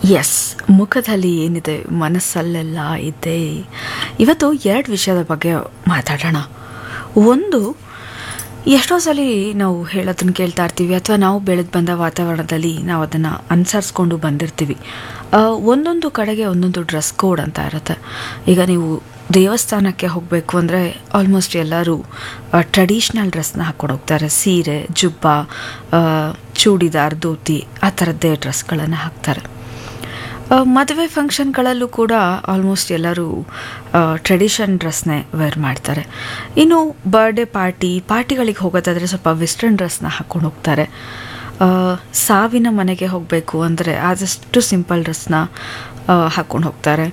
S ಮುಖದಲ್ಲಿ ಏನಿದೆ ಮನಸ್ಸಲ್ಲೆಲ್ಲ ಇದೆ ಇವತ್ತು ಎರಡು ವಿಷಯದ ಬಗ್ಗೆ ಮಾತಾಡೋಣ ಒಂದು ಎಷ್ಟೋ ಸಲ ನಾವು ಹೇಳೋದನ್ನ ಕೇಳ್ತಾ ಇರ್ತೀವಿ ಅಥವಾ ನಾವು ಬೆಳೆದು ಬಂದ ವಾತಾವರಣದಲ್ಲಿ ನಾವು ಅದನ್ನು ಅನುಸರಿಸ್ಕೊಂಡು ಬಂದಿರ್ತೀವಿ ಆ, ಒಂದೊಂದು ಕಡೆಗೆ ಒಂದೊಂದು ಡ್ರೆಸ್ ಕೋಡ್ ಅಂತ ಇರುತ್ತೆ ಈಗ ನೀವು ದೇವಸ್ಥಾನಕ್ಕೆ ಹೋಗಬೇಕು ಅಂದರೆ ಆಲ್ಮೋಸ್ಟ್ ಎಲ್ಲರೂ ಟ್ರೆಡಿಷ್ನಲ್ ಡ್ರೆಸ್ನ ಹಾಕ್ಕೊಂಡು ಹೋಗ್ತಾರೆ ಸೀರೆ ಜುಬ್ಬ ಆ, ಚೂಡಿದಾರ್ ಧೋತಿ ಆ ಥರದ್ದೇ ಡ್ರೆಸ್ಗಳನ್ನು ಹಾಕ್ತಾರೆ ಆ, ಮದುವೆ ಫಂಕ್ಷನ್ಗಳಲ್ಲೂ ಕೂಡ ಆಲ್ಮೋಸ್ಟ್ ಎಲ್ಲರೂ ಟ್ರೆಡಿಷನ್ ಡ್ರೆಸ್ನೇ ವೇರ್ ಮಾಡ್ತಾರೆ ಇನ್ನು ಬರ್ಡೇ ಪಾರ್ಟಿ ಪಾರ್ಟಿಗಳಿಗೆ ಹೋಗೋದಾದರೆ ಸ್ವಲ್ಪ ವೆಸ್ಟರ್ನ್ ಡ್ರೆಸ್ನ ಹಾಕ್ಕೊಂಡು ಹೋಗ್ತಾರೆ ಆ, ಸಾವಿನ ಮನೆಗೆ ಹೋಗಬೇಕು ಅಂದರೆ ಆದಷ್ಟು ಸಿಂಪಲ್ ಡ್ರೆಸ್ನ ಹಾಕ್ಕೊಂಡು ಹೋಗ್ತಾರೆ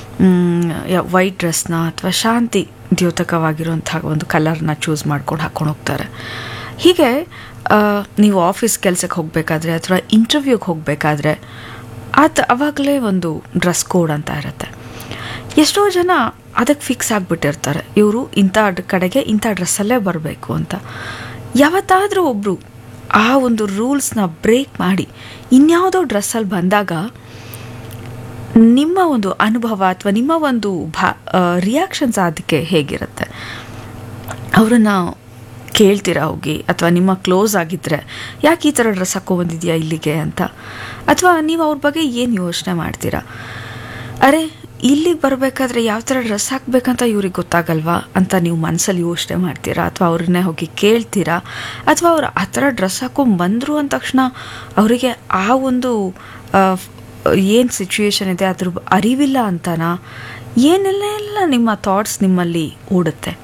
ವೈಟ್ ಡ್ರೆಸ್ನ ಅಥವಾ ಶಾಂತಿ ದ್ಯೋತಕವಾಗಿರುವಂಥ ಒಂದು ಕಲರ್ನ ಚೂಸ್ ಮಾಡ್ಕೊಂಡು ಹಾಕ್ಕೊಂಡು ಹೋಗ್ತಾರೆ ಹೀಗೆ ಆ, ನೀವು ಆಫೀಸ್ ಕೆಲಸಕ್ಕೆ ಹೋಗಬೇಕಾದ್ರೆ ಅಥವಾ ಇಂಟರ್ವ್ಯೂಗೆ ಹೋಗಬೇಕಾದ್ರೆ ಆತ ಅವಾಗಲೇ ಒಂದು ಡ್ರೆಸ್ ಕೋಡ್ ಅಂತ ಇರುತ್ತೆ ಎಷ್ಟೋ ಜನ ಅದಕ್ಕೆ ಫಿಕ್ಸ್ ಆಗಿಬಿಟ್ಟಿರ್ತಾರೆ ಇವರು ಇಂಥ ಡ್- ಕಡೆಗೆ ಇಂಥ ಡ್ರೆಸ್ಸಲ್ಲೇ ಬರಬೇಕು ಅಂತ ಯಾವತ್ತಾದರೂ ಒಬ್ಬರು ಆ ಒಂದು ರೂಲ್ಸ್ನ ಬ್ರೇಕ್ ಮಾಡಿ ಇನ್ಯಾವುದೋ ಡ್ರೆಸ್ಸಲ್ಲಿ ಬಂದಾಗ ನಿಮ್ಮ ಒಂದು ಅನುಭವ ಅಥವಾ ನಿಮ್ಮ ಒಂದು ಭಾ ರಿಯಾಕ್ಷನ್ಸ್ ಅದಕ್ಕೆ ಹೇಗಿರುತ್ತೆ ಅವರನ್ನು ಕೇಳ್ತೀರಾ ಹೋಗಿ ಅಥವಾ ನಿಮ್ಮ ಕ್ಲೋಸ್ ಆಗಿದ್ದರೆ ಯಾಕೆ ಈ ಥರ ಡ್ರೆಸ್ ಹಾಕ್ಕೊಂಬಂದಿದ್ಯಾ ಇಲ್ಲಿಗೆ ಅಂತ ಅಥವಾ ನೀವು ಅವ್ರ ಬಗ್ಗೆ ಏನು ಯೋಚನೆ ಮಾಡ್ತೀರಾ ಅರೆ ಇಲ್ಲಿಗೆ ಬರಬೇಕಾದ್ರೆ ಯಾವ ಥರ ಡ್ರೆಸ್ ಹಾಕ್ಬೇಕಂತ ಇವ್ರಿಗೆ ಗೊತ್ತಾಗಲ್ವಾ ಅಂತ ನೀವು ಮನಸ್ಸಲ್ಲಿ ಯೋಚನೆ ಮಾಡ್ತೀರಾ ಅಥವಾ ಅವ್ರನ್ನೇ ಹೋಗಿ ಕೇಳ್ತೀರಾ ಅಥವಾ ಅವ್ರು ಆ ಥರ ಡ್ರೆಸ್ ಹಾಕೊಂಡು ಬಂದರು ಅಂದ ತಕ್ಷಣ ಅವರಿಗೆ ಆ ಒಂದು ಏನು ಸಿಚುವೇಶನ್ ಇದೆ ಅದ್ರ ಅರಿವಿಲ್ಲ ಅಂತನಾ ಏನೆಲ್ಲ ಎಲ್ಲ ನಿಮ್ಮ ಥಾಟ್ಸ್ ನಿಮ್ಮಲ್ಲಿ ಓಡುತ್ತೆ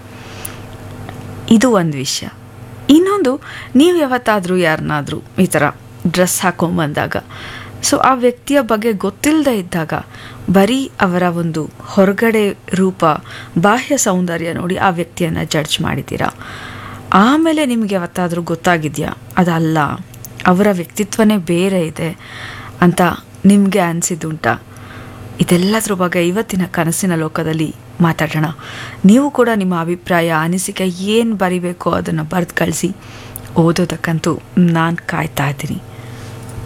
ಇದು ಒಂದು ವಿಷಯ ಇನ್ನೊಂದು ನೀವು ಯಾವತ್ತಾದರೂ ಯಾರನ್ನಾದರೂ ಈ ಥರ ಡ್ರೆಸ್ ಹಾಕೊಂಬಂದಾಗ ಸೊ ಆ ವ್ಯಕ್ತಿಯ ಬಗ್ಗೆ ಗೊತ್ತಿಲ್ಲದೆ ಇದ್ದಾಗ ಬರೀ ಅವರ ಒಂದು ಹೊರಗಡೆ ರೂಪ ಬಾಹ್ಯ ಸೌಂದರ್ಯ ನೋಡಿ ಆ ವ್ಯಕ್ತಿಯನ್ನು ಜಡ್ಜ್ ಮಾಡಿದ್ದೀರಾ ಆಮೇಲೆ ನಿಮಗೆ ಯಾವತ್ತಾದರೂ ಗೊತ್ತಾಗಿದೆಯಾ ಅದಲ್ಲ ಅವರ ವ್ಯಕ್ತಿತ್ವನೇ ಬೇರೆ ಇದೆ ಅಂತ ನಿಮಗೆ ಅನಿಸಿದ್ದುಂಟಾ ಇದೆಲ್ಲದ್ರ ಬಗ್ಗೆ ಇವತ್ತಿನ ಕನಸಿನ ಲೋಕದಲ್ಲಿ ಮಾತಾಡೋಣ ನೀವು ಕೂಡ ನಿಮ್ಮ ಅಭಿಪ್ರಾಯ ಅನಿಸಿಕೆ ಏನು ಬರಿಬೇಕೋ ಅದನ್ನು ಬರೆದು ಕಳಿಸಿ ಓದೋದಕ್ಕಂತೂ ನಾನು ಕಾಯ್ತಾ ಇದ್ದೀನಿ